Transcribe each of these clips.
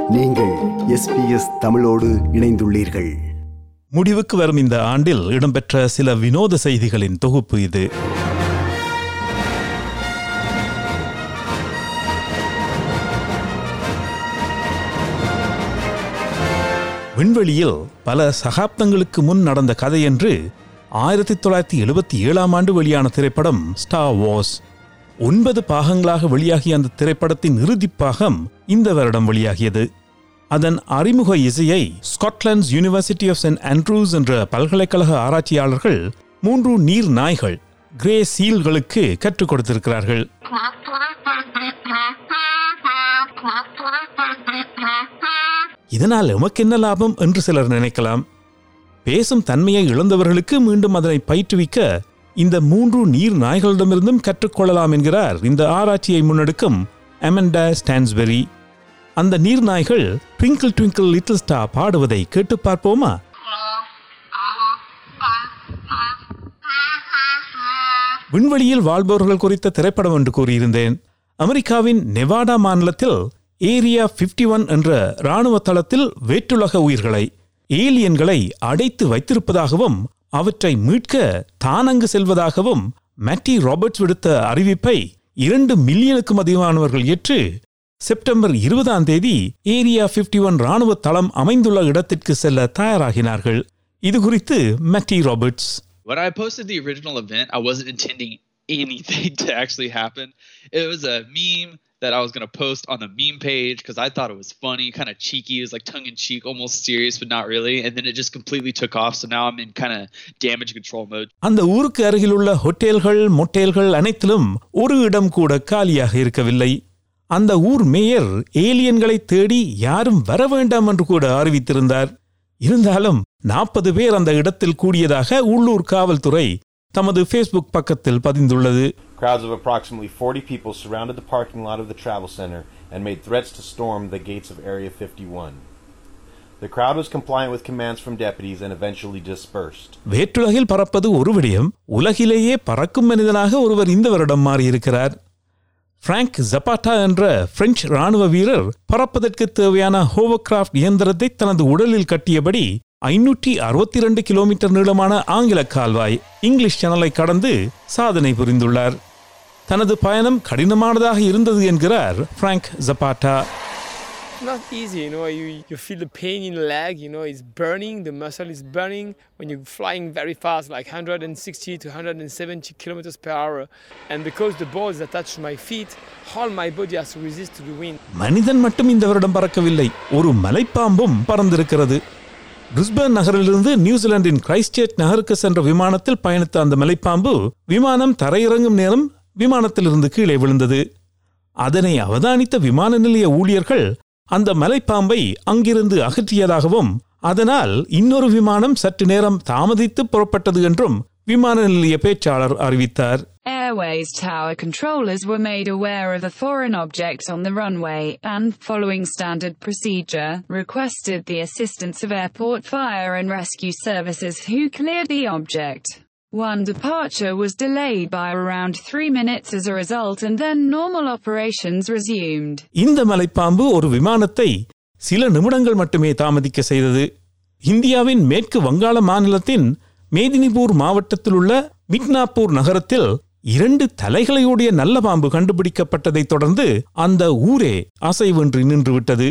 நீங்கள் எஸ்பிஎஸ் தமிழோடு இணைந்துள்ளீர்கள் முடிவுக்கு வரும் இந்த ஆண்டில் இடம்பெற்ற சில வினோத செய்திகளின் தொகுப்பு இது விண்வெளியில் பல சகாப்தங்களுக்கு முன் நடந்த கதை என்று ஆயிரத்தி தொள்ளாயிரத்தி எழுபத்தி ஏழாம் ஆண்டு வெளியான திரைப்படம் ஸ்டார் வார்ஸ் ஒன்பது பாகங்களாக வெளியாகிய அந்த திரைப்படத்தின் இறுதிப் பாகம் இந்த வருடம் வெளியாகியது அதன் அறிமுக இசையை Scotland's University of Saint Andrews என்ற பல்கலைக்கழக ஆராய்ச்சியாளர்கள் மூன்று நீர் நாய்கள் கிரே சீல்களுக்கு கற்றுக் கொடுத்திருக்கிறார்கள் இதனால் எமக்கு என்ன லாபம் என்று சிலர் நினைக்கலாம் பேசும் தன்மையை இழந்தவர்களுக்கு மீண்டும் அதனை பயிற்றுவிக்க இந்த மூன்று நீர் நாய்களிடமிருந்தும் கற்றுக்கொள்ளலாம் என்கிறார் இந்த ஆராய்ச்சியை முன்னெடுக்கும் அமெண்டா ஸ்டான்ஸ்பெரி அந்த நீர் நாய்கள் ட்விங்கிள் ட்விங்கிள் லிட்டில் ஸ்டார் பாடுவதை கேட்டு பார்ப்போமா விண்வெளியில் வாழ்பவர்கள் குறித்த திரைப்படம் என்று கூறியிருந்தேன் அமெரிக்காவின் நெவாடா மாநிலத்தில் ஏரியா 51 ஒன் என்ற இராணுவ தளத்தில் வேற்றுலக உயிர்களை ஏலியன்களை அடைத்து வைத்திருப்பதாகவும் அவற்றை மீட்க தானங்கு செல்வதாகவும் மேட்டி ராபர்ட்ஸ் விடுத்த அறிவிப்பை இரண்டு மில்லியனுக்கும் அதிகமானவர்கள் ஏற்று செப்டம்பர் இருபதாம் தேதி ஏரியா 51 ஒன் இராணுவ தளம் அமைந்துள்ள இடத்திற்கு செல்ல தயாராகினார்கள் இது குறித்து Matty Roberts When I posted the original event, I wasn't intending anything to actually happen. It was a meme that I was going to post on the meme page because I thought it was funny, kind of cheeky. It was like tongue in cheek, almost serious, but not really. And then it just completely took off. So now I'm in kind of damage control mode. அந்த ஊருக்கு அருகிலுள்ள ஹோட்டல்கள் மொட்டேல்கள் அனைத்திலும் ஒரு இடம் கூட காலியாக இருக்கவில்லை அந்த ஊர் மேயர் ஏலியன்களை தேடி யாரும் வர வேண்டாம் என்று கூட அறிவித்திருந்தார் இருந்தாலும் நாற்பது பேர் அந்த இடத்தில் கூடியதாக உள்ளூர் காவல்துறை தமது ஃபேஸ்புக் பக்கத்தில் பதிந்துள்ளது Crowds of approximately 40 people surrounded the parking lot of the travel center and made threats to storm the gates of Area 51. The crowd was compliant with commands from deputies and eventually dispersed. வேற்றுலகில் பறப்பது ஒரு விடயம் உலகிலேயே பறக்கும் மனிதனாக ஒருவர் இந்த வருடம் மாறியிருக்கிறார் prank ஜப்பாட்டா என்ற French ராணுவ வீரர் பறப்பதற்கு தேவையான ஹோவர்கிராஃப்ட் இயந்திரத்தை தனது உடலில் கட்டியபடி ஐநூற்றி அறுபத்தி இரண்டு கிலோமீட்டர் நீளமான ஆங்கில கால்வாய் இங்கிலீஷ் சேனலை கடந்து சாதனை புரிந்துள்ளார் தனது பயணம் கடினமானதாக இருந்தது என்கிறார் Frank Zapata not easy, you know. You, you feel the pain in the leg, you know, it's burning, the muscle is burning when you're flying very fast, like 160 to 170 kilometers per hour. And because the ball is attached to my feet, all my body has to resist to the wind. மனிதன் மட்டும் இந்த வருடம் பறக்கவில்லை ஒரு மலைப்பாம்பும் பறந்திருக்கிறது Brisbane நகரிலிருந்து நியூசிலாந்தின் Christchurch நகருக்கு சென்ற விமானத்தில் பயணித்த அந்த மலைப்பாம்பு விமானம் தரையிறங்கும் நேரம் விமானத்திலிருந்து கீழே விழுந்தது அதனை அவதானித்த விமான நிலைய ஊழியர்கள் அந்த மலைப்பாம்பை அங்கிருந்து அகற்றியதாகவும் அதனால் இன்னொரு விமானம் சற்று நேரம் தாமதித்து புறப்பட்டது என்றும் விமான நிலைய பேச்சாளர் அறிவித்தார் Airways tower controllers were made aware of a foreign object on the runway and, following standard procedure, requested the assistance of airport fire and rescue services who cleared the object. One departure was delayed by around three minutes as a result and then normal operations resumed. இந்த மலைப்பாம்பு ஒரு விமானத்தை சில நிமிடங்கள் மட்டுமே தாமதிக்க செய்தது இந்தியாவின் மேற்கு வங்காள மாநிலத்தின் மேதினிபூர் மாவட்டத்தில் உள்ள மிட்னாப்பூர் நகரத்தில் இரண்டு தலைகளையுடைய நல்ல பாம்பு கண்டுபிடிக்கப்பட்டதைத் தொடர்ந்து அந்த ஊரே அசைவின்றி நின்றுவிட்டது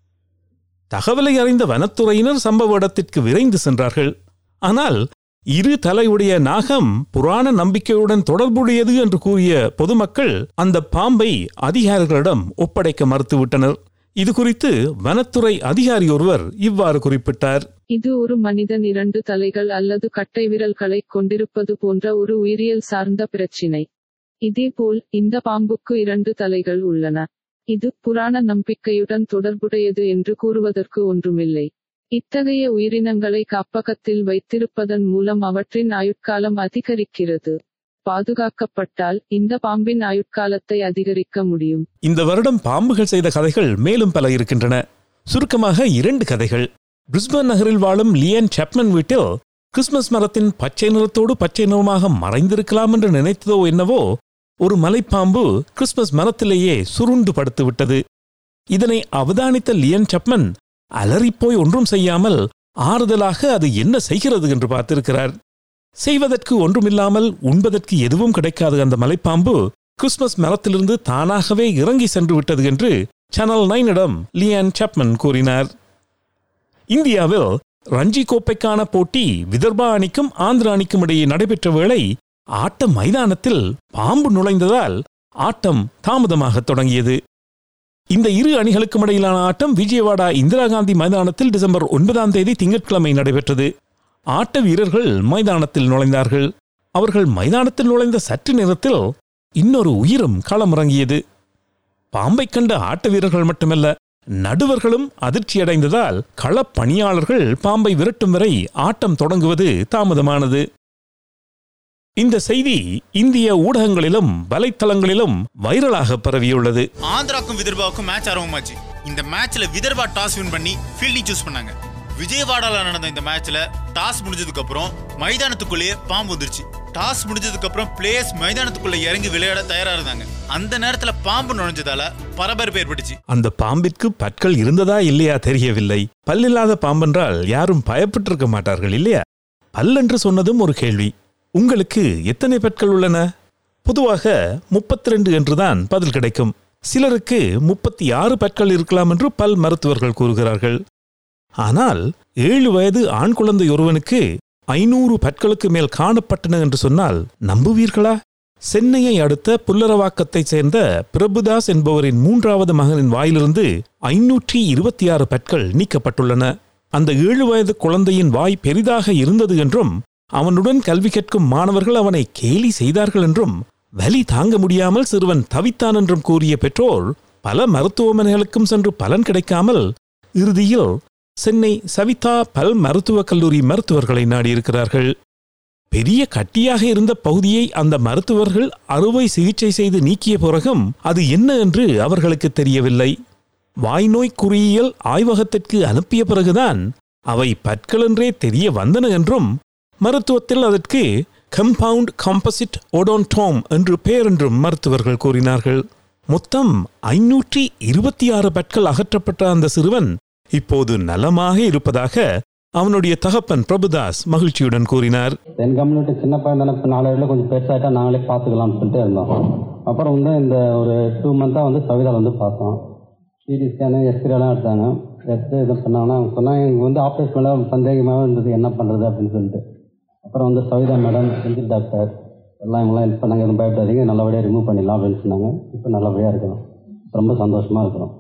தகவலை அறிந்த வனத்துறையினர் சம்பவ இடத்திற்கு விரைந்து சென்றார்கள் ஆனால் இரு தலையுடைய நாகம் புராண நம்பிக்கையுடன் தொடர்புடையது என்று கூறிய பொதுமக்கள் அந்த பாம்பை அதிகாரிகளிடம் ஒப்படைக்க மறுத்துவிட்டனர் இது குறித்து வனத்துறை அதிகாரி ஒருவர் இவ்வாறு குறிப்பிட்டார் இது ஒரு மனிதன் இரண்டு தலைகள் அல்லது கட்டைவிரல்களைக் கொண்டிருப்பது போன்ற ஒரு உயிரியல் சார்ந்த பிரச்சினை இதேபோல் இந்த பாம்புக்கு இரண்டு தலைகள் உள்ளன இது புராண நம்பிக்கையுடன் தொடர்புடையது என்று கூறுவதற்கு ஒன்றுமில்லை இத்தகைய உயிரினங்களை காப்பகத்தில் வைத்திருப்பதன் மூலம் அவற்றின் ஆயுட்காலம் அதிகரிக்கிறது பாதுகாக்கப்பட்டால் இந்த பாம்பின் ஆயுட்காலத்தை அதிகரிக்க முடியும் இந்த வருடம் பாம்புகள் செய்த கதைகள் மேலும் பல இருக்கின்றன சுருக்கமாக இரண்டு கதைகள் பிரிஸ்பன் நகரில் வாழும் லியன் சாப்மன் வீட்டில் கிறிஸ்மஸ் மரத்தின் பச்சை நிறத்தோடு பச்சை நிறமாக மறைந்திருக்கலாம் என்று நினைத்ததோ என்னவோ ஒரு மலைப்பாம்பு கிறிஸ்மஸ் மரத்திலேயே சுருண்டு படுத்து விட்டது இதனை அவதானித்த லியன் சப்மன் அலறிப்போய் ஒன்றும் செய்யாமல் ஆறுதலாக அது என்ன செய்கிறது என்று பார்த்திருக்கிறார் செய்வதற்கு ஒன்றுமில்லாமல் உண்பதற்கு எதுவும் கிடைக்காத அந்த மலைப்பாம்பு கிறிஸ்துமஸ் மரத்திலிருந்து தானாகவே இறங்கி சென்று விட்டது என்று சேனல் நைனிடம் லியான் சாப்மன் கூறினார் இந்தியாவில் ரஞ்சி கோப்பைக்கான போட்டி விதர்பா அணிக்கும் ஆந்திரா அணிக்கும் இடையே நடைபெற்ற வேளை ஆட்ட மைதானத்தில் பாம்பு நுழைந்ததால் ஆட்டம் தாமதமாக தொடங்கியது இந்த இரு அணிகளுக்கும் இடையிலான ஆட்டம் விஜயவாடா இந்திரா காந்தி மைதானத்தில் டிசம்பர் ஒன்பதாம் தேதி திங்கட்கிழமை நடைபெற்றது ஆட்ட வீரர்கள் மைதானத்தில் நுழைந்தார்கள் அவர்கள் மைதானத்தில் நுழைந்த சற்று நேரத்தில் இன்னொரு உயிரும் களமிறங்கியது பாம்பைக் கண்ட ஆட்ட வீரர்கள் மட்டுமல்ல நடுவர்களும் அதிர்ச்சியடைந்ததால் களப் பணியாளர்கள் பாம்பை விரட்டும் வரை ஆட்டம் தொடங்குவது தாமதமானது இந்த செய்தி இந்திய ஊடகங்களிலும் வலைத்தளங்களிலும் வைரலாக பரவியுள்ளது ஆந்திராக்கும் விதர்பாவுக்கும் மேட்ச் ஆரம்பமாச்சு இந்த மேட்ச்ல விதர்பா டாஸ் வின் பண்ணி ஃபீல்டிங் சூஸ் பண்ணாங்க விஜயவாடால நடந்த இந்த மேட்ச்ல டாஸ் முடிஞ்சதுக்கு அப்புறம் மைதானத்துக்குள்ளேயே பாம்பு வந்துருச்சு டாஸ் முடிஞ்சதுக்கு அப்புறம் பிளேயர்ஸ் மைதானத்துக்குள்ள இறங்கி விளையாட தயாரா இருந்தாங்க அந்த நேரத்துல பாம்பு நுழைஞ்சதால பரபரப்பு ஏற்பட்டுச்சு அந்த பாம்பிற்கு பற்கள் இருந்ததா இல்லையா தெரியவில்லை பல்லில்லாத பாம்பென்றால் யாரும் பயப்பட்டிருக்க மாட்டார்கள் இல்லையா பல்லென்று சொன்னதும் ஒரு கேள்வி உங்களுக்கு எத்தனை பற்கள் உள்ளன பொதுவாக முப்பத்தி ரெண்டு என்றுதான் பதில் கிடைக்கும் சிலருக்கு முப்பத்தி ஆறு பற்கள் இருக்கலாம் என்று பல் மருத்துவர்கள் கூறுகிறார்கள் ஆனால் ஏழு வயது ஆண் குழந்தை ஒருவனுக்கு ஐநூறு பற்களுக்கு மேல் காணப்பட்டன என்று சொன்னால் நம்புவீர்களா சென்னையை அடுத்த புல்லரவாக்கத்தைச் சேர்ந்த பிரபுதாஸ் என்பவரின் மூன்றாவது மகனின் வாயிலிருந்து ஐநூற்றி இருபத்தி ஆறு பற்கள் நீக்கப்பட்டுள்ளன அந்த ஏழு வயது குழந்தையின் வாய் பெரிதாக இருந்தது என்றும் அவனுடன் கல்வி கற்கும் மாணவர்கள் அவனை கேலி செய்தார்கள் என்றும் வலி தாங்க முடியாமல் சிறுவன் தவித்தான் என்றும் கூறிய பெற்றோர் பல மருத்துவமனைகளுக்கும் சென்று பலன் கிடைக்காமல் இறுதியில் சென்னை சவிதா பல் மருத்துவக் கல்லூரி மருத்துவர்களை நாடியிருக்கிறார்கள் பெரிய கட்டியாக இருந்த பகுதியை அந்த மருத்துவர்கள் அறுவை சிகிச்சை செய்து நீக்கிய பிறகும் அது என்ன என்று அவர்களுக்கு தெரியவில்லை வாய்நோய் குறியியல் ஆய்வகத்திற்கு அனுப்பிய பிறகுதான் அவை பற்களென்றே தெரிய வந்தன என்றும் மருத்துவத்தில் அதற்கு கம்பவுண்ட் காம்பசிட் ஓடோன்டோம் என்று பெயர் என்றும் மருத்துவர்கள் கூறினார்கள் மொத்தம் ஐநூற்றி இருபத்தி ஆறு பற்கள் அகற்றப்பட்ட அந்த சிறுவன் இப்போது நலமாக இருப்பதாக அவனுடைய தகப்பன் பிரபுதாஸ் மகிழ்ச்சியுடன் கூறினார் தென் கம்யூனிட்டி சின்ன பையன் தானே இப்போ நாளையில கொஞ்சம் பெருசாகிட்டா நாங்களே பார்த்துக்கலாம்னு சொல்லிட்டு இருந்தோம் அப்புறம் வந்து இந்த ஒரு டூ மந்த்தாக வந்து சவிதாவில் வந்து பார்த்தோம் சிடி ஸ்கேனு எக்ஸ்ரேலாம் எடுத்தாங்க எடுத்து இது பண்ணாங்கன்னா அவங்க சொன்னாங்க எனக்கு வந்து ஆப்ரேஷன் மேலே சந்தேகமாக இருந்தது என்ன பண்ணுறது அப்படின்னு சொல்லிட்டு அப்புறம் வந்து சவிதா மேடம் செந்தில் டாக்டர் எல்லாம் இவங்களாம் ஹெல்ப் பண்ணாங்க எதுவும் பயப்படாதீங்க நல்லபடியாக ரிமூவ் பண்ணிடலாம் அப்படின்னு சொன்னாங்க இப்போ நல்லபடியாக இருக்கிறோம் ரொம்ப சந்தோஷமாக இருக்கிறோம்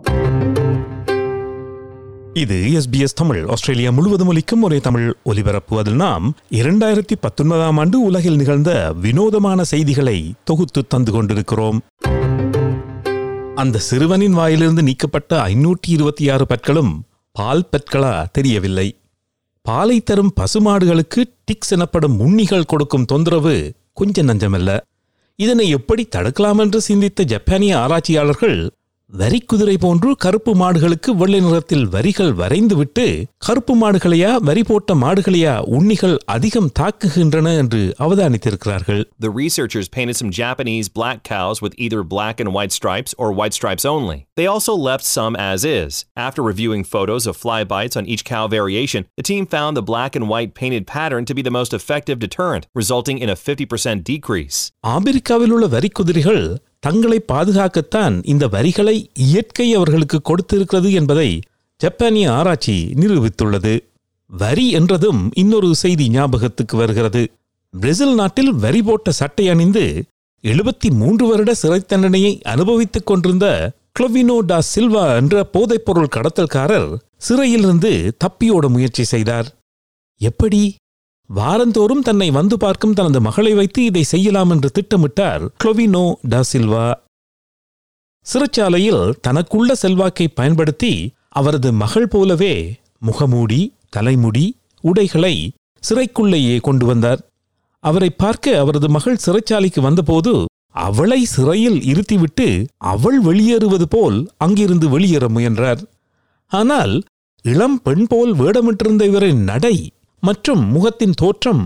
இது எஸ்பிஎஸ் தமிழ் ஆஸ்திரேலியா முழுவதும் ஒலிக்கும் ஒரே தமிழ் ஒலிபரப்பு அதில் நாம் இரண்டாயிரத்தி பத்தொன்பதாம் ஆண்டு உலகில் நிகழ்ந்த வினோதமான செய்திகளை தொகுத்து தந்து கொண்டிருக்கிறோம் அந்த சிறுவனின் வாயிலிருந்து நீக்கப்பட்ட ஐநூற்றி இருபத்தி ஆறு பற்களும் பால் பற்களா தெரியவில்லை பாலை தரும் பசுமாடுகளுக்கு டிக்ஸ் எனப்படும் உண்ணிகள் கொடுக்கும் தொந்தரவு கொஞ்சம் நஞ்சமல்ல இதனை எப்படி தடுக்கலாம் என்று சிந்தித்த ஜப்பானிய ஆராய்ச்சியாளர்கள் வரிக்குதிரை போன்று கருப்பு மாடுகளுக்கு வெள்ளை நிறத்தில் வரிகள் வரைந்துவிட்டு கருப்பு மாடுகளையா வரி போட்ட மாடுகளையா உண்ணிகள் அதிகம் தாக்குகின்றன என்று அவதானித்திருக்கிறார்கள் The researchers painted some Japanese black cows with either black and white stripes or white stripes only. They also left some as is. After reviewing photos of fly bites on each cow variation, the team found the black and white painted pattern to be the most effective deterrent, resulting in a 50% decrease. ஆப்பிரிக்காவில் உள்ள வரிக்குதிரைகள் தங்களை பாதுகாக்கத்தான் இந்த வரிகளை இயற்கை அவர்களுக்கு கொடுத்திருக்கிறது என்பதை ஜப்பானிய ஆராய்ச்சி நிரூபித்துள்ளது வரி என்றதும் இன்னொரு செய்தி ஞாபகத்துக்கு வருகிறது பிரேசில் நாட்டில் வரி போட்ட சட்டை அணிந்து எழுபத்தி மூன்று வருட சிறை தண்டனையை அனுபவித்துக் கொண்டிருந்த குளோவினோ டா சில்வா என்ற போதைப்பொருள் கடத்தல்காரர் சிறையிலிருந்து தப்பியோட முயற்சி செய்தார் எப்படி வாரந்தோறும் தன்னை வந்து பார்க்கும் தனது மகளை வைத்து இதை செய்யலாம் என்று திட்டமிட்டார் குளோவினோ டா சில்வா சிறைச்சாலையில் தனக்குள்ள செல்வாக்கை பயன்படுத்தி அவரது மகள் போலவே முகமூடி தலைமுடி உடைகளை சிறைக்குள்ளேயே கொண்டு வந்தார் அவரை பார்க்க அவரது மகள் சிறைச்சாலைக்கு வந்தபோது அவளை சிறையில் இருத்திவிட்டு அவள் வெளியேறுவது போல் அங்கிருந்து வெளியேற முயன்றார் ஆனால் இளம் பெண் போல் வேடமிட்டிருந்த இவரின் நடை மற்றும் முகத்தின் தோற்றம்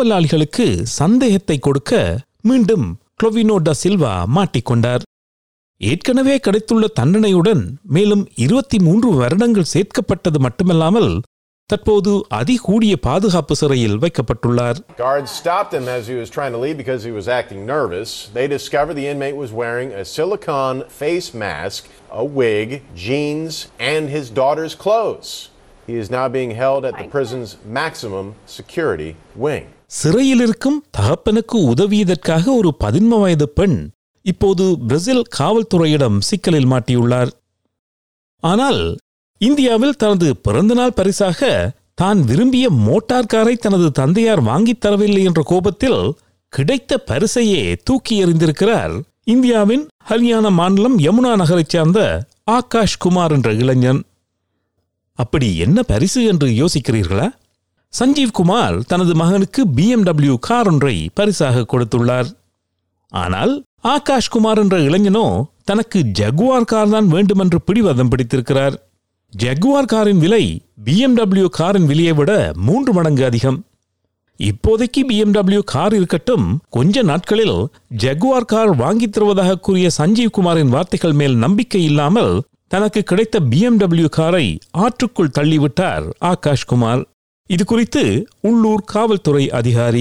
காவலாளிகளுக்கு சந்தேகத்தை கொடுக்க மீண்டும் குளோவினோ ட சில்வா மாட்டிக்கொண்டார் ஏற்கனவே கிடைத்துள்ள தண்டனையுடன் மேலும் இருபத்தி மூன்று வருடங்கள் சேர்க்கப்பட்டது மட்டுமல்லாமல் தற்போது அதிகூடிய பாதுகாப்பு சிறையில் வைக்கப்பட்டுள்ளார் Guards stopped him as he was trying to leave because he was acting nervous. They discovered the inmate was wearing a silicone face mask, a wig, jeans, and his daughter's clothes. He is now being held at the prison's maximum security wing. சிறையில் இருக்கும் தகப்பனுக்கு உதவியதற்காக ஒரு பதின்ம வயது பெண் இப்போது Brazil காவல்துறையிடம் சிக்கலில் மாட்டியுள்ளார் ஆனால் இந்தியாவில் தனது பிறந்தநாள் பரிசாக தான் விரும்பிய மோட்டார் காரை தனது தந்தையார் வாங்கித் தரவில்லை என்ற கோபத்தில் கிடைத்த பரிசையே தூக்கி எறிந்திருக்கிறார் இந்தியாவின் ஹரியானா மாநிலம் யமுனா நகரைச் சார்ந்த ஆகாஷ் குமார் என்ற இளைஞன் அப்படி என்ன பரிசு என்று யோசிக்கிறீர்களா சஞ்சீவ் குமார் தனது மகனுக்கு BMW கார் ஒன்றை பரிசாக கொடுத்துள்ளார் ஆனால் ஆகாஷ் குமார் என்ற இளைஞனோ தனக்கு ஜகுவார் கார் தான் வேண்டுமென்று பிடிவாதம் பிடித்திருக்கிறார் ஜகுவார் காரின் விலை BMW காரின் விலையை விட மூன்று மடங்கு அதிகம் இப்போதைக்கு BMW கார் இருக்கட்டும் கொஞ்ச நாட்களில் ஜகுவார் கார் வாங்கித் தருவதாக கூறிய சஞ்சீவ் குமாரின் வார்த்தைகள் மேல் நம்பிக்கை இல்லாமல் தனக்கு கிடைத்த BMW காரை ஆற்றுக்குள் தள்ளிவிட்டார் ஆகாஷ் குமார் இது குறித்து உள்ளூர் காவல்துறை அதிகாரி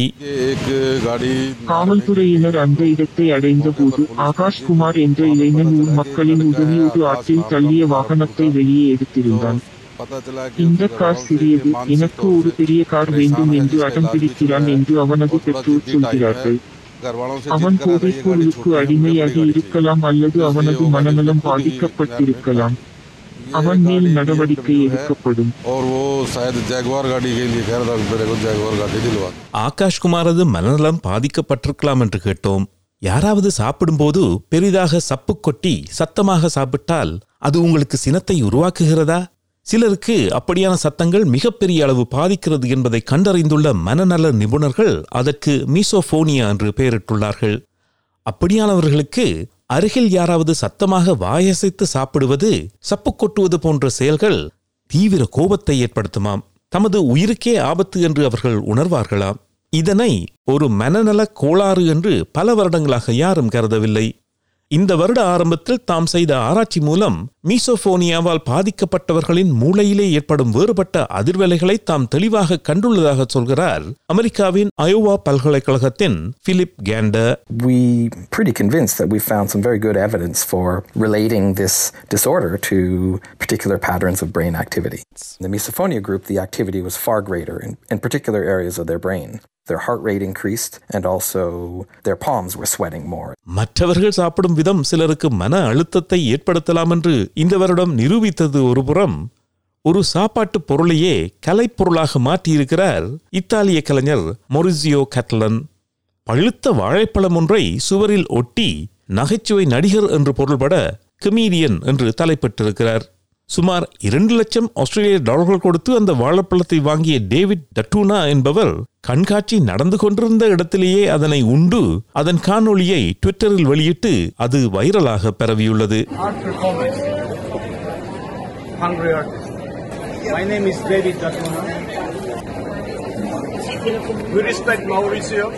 காவல்துறையினர் அந்த இடத்தை அடைந்த போது ஆகாஷ் குமார் என்ற இளைஞன் ஊர் மக்களின் உதவியோடு ஆற்றில் தள்ளிய வாகனத்தை வெளியே எடுத்திருந்தான் இந்த கார் சிறியது எனக்கு ஒரு பெரிய கார் வேண்டும் என்று அடம் பிடிக்கிறான் என்று அவனது பெற்றோர் சொல்கிறார்கள் அவன் போதைப் பொருளுக்கு அடிமையாகி இருக்கலாம் அல்லது அவனது மனநலம் பாதிக்கப்பட்டிருக்கலாம் அவன் மேல் நடவடிக்கை எடுக்கப்படும் और वो शायद जैगवार गाड़ी के लिए कह रहा था मेरे को जैगवार गाड़ी दिलवा ஆகாஷ் குமாரது மனநலம் பாதிக்கப்பட்டிருக்கலாம் என்று கேட்டோம் யாராவது சாப்பிடும்போது பெரிதாக சப்பு கொட்டி சத்தமாக சாப்பிட்டால் அது உங்களுக்கு சினத்தை உருவாக்குகிறதா சிலருக்கு அப்படியான சத்தங்கள் மிகப்பெரிய அளவு பாதிக்கிறது என்பதை கண்டறிந்துள்ள மனநல நிபுணர்கள் அதற்கு மீசோபோனியா என்று பெயரிட்டுள்ளார்கள் அப்படியானவர்களுக்கு அருகில் யாராவது சத்தமாக வாயசைத்து சாப்பிடுவது சப்பு கொட்டுவது போன்ற செயல்கள் தீவிர கோபத்தை ஏற்படுத்துமாம் தமது உயிருக்கே ஆபத்து என்று அவர்கள் உணர்வார்களாம் இதனை ஒரு மனநல கோளாறு என்று பல வருடங்களாக யாரும் கருதவில்லை இந்த வருட ஆரம்பத்தில் தாம் செய்த ஆராய்ச்சி மூலம் மீசோபோனியாவால் பாதிக்கப்பட்டவர்களின் மூளையிலே ஏற்படும் வேறுபட்ட அதிர்வலைகளை தாம் தெளிவாக கண்டுள்ளதாக சொல்கிறார் அமெரிக்காவின் அயோவா பல்கலைக்கழகத்தின் Philip Kander we pretty convinced that we found some very good evidence for relating this disorder to particular patterns of brain activity. In the misophonia group, the activity was far greater in, in particular areas of their brain. Their heart rate increased, and also their palms were sweating more. மற்றவர்கள் சாப்பிடும் விதம் சிலருக்கு மன அழுத்தத்தை ஏற்படுத்தலாம் என்று இந்த வருடம் நிரூபித்தது ஒரு புறம் ஒரு சாப்பாட்டு பொருளையே கலைப்பொருளாக மாற்றியிருக்கிறார் இத்தாலிய கலைஞர் மொரிசியோ கட்லன் பழுத்த வாழைப்பழம் ஒன்றை சுவரில் ஒட்டி நகைச்சுவை நடிகர் என்று பொருள்பட கமீடியன் என்று தலைப்பிட்டிருக்கிறார் சுமார் இரண்டு லட்சம் ஆஸ்திரேலிய டாலர்கள் கொடுத்து அந்த வாழைப்பழத்தை வாங்கிய டேவிட் டட்டூனா என்பவர் கண்காட்சி நடந்து கொண்டிருந்த இடத்திலேயே அதனை உண்டு அதன் காணொளியை ட்விட்டரில் வெளியிட்டு அது வைரலாக பரவியுள்ளது art performance. Hungry artist. My name is David Datuna. We respect Mauricio.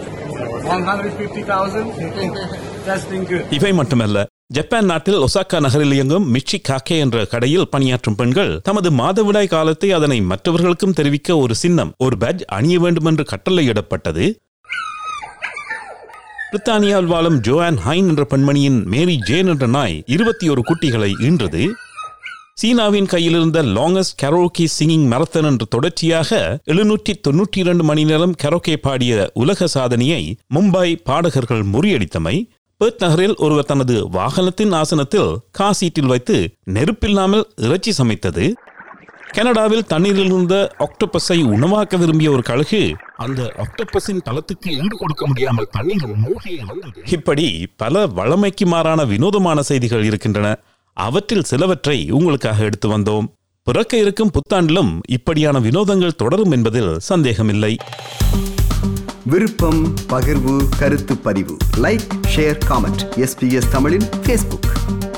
150,000. That's been good. இவை மட்டுமல்ல ஜப்பான் நாட்டில் ஒசாக்கா நகரில் இயங்கும் மிச்சி காக்கே என்ற கடையில் பணியாற்றும் பெண்கள் தமது மாதவிடாய் காலத்தை அதனை மற்றவர்களுக்கும் தெரிவிக்க ஒரு சின்னம் ஒரு பேட்ஜ் அணிய வேண்டும் என்று கட்டளையிடப்பட்டது பிரித்தானியாவில் வாழும் ஜோஆன் ஹைன் என்ற பெண்மணியின் மேரி ஜேன் என்ற நாய் இருபத்தி ஒரு குட்டிகளை ஈன்றது சீனாவின் கையில் இருந்த லாங்கஸ்ட் கரோக்கி சிங்கிங் மரத்தன் என்ற தொடர்ச்சியாக எழுநூற்றி தொன்னூற்றி இரண்டு மணி நேரம் கரோக்கே பாடிய உலக சாதனையை மும்பை பாடகர்கள் முறியடித்தமை பெர்த் நகரில் ஒருவர் தனது வாகனத்தின் ஆசனத்தில் காசீட்டில் வைத்து நெருப்பில்லாமல் இறைச்சி சமைத்தது கனடாவில் தண்ணீரில் இருந்த ஆக்டோபஸை உணவாக்க விரும்பிய ஒரு கழுகு அந்த ஆக்டோபஸின் தளத்துக்கு ஈடு கொடுக்க முடியாமல் தண்ணீரில் மூழ்கி இறந்தது இப்படி பல வளமைக்கு மாறான வினோதமான செய்திகள் இருக்கின்றன அவற்றில் சிலவற்றை உங்களுக்காக எடுத்து வந்தோம் பிறக்க இருக்கும் புத்தாண்டிலும் இப்படியான வினோதங்கள் தொடரும் என்பதில் சந்தேகமில்லை விருப்பம் பகிர்வு கருத்து பதிவு லைக் ஷேர் காமெண்ட் எஸ்பிஎஸ் தமிழின் ஃபேஸ்புக்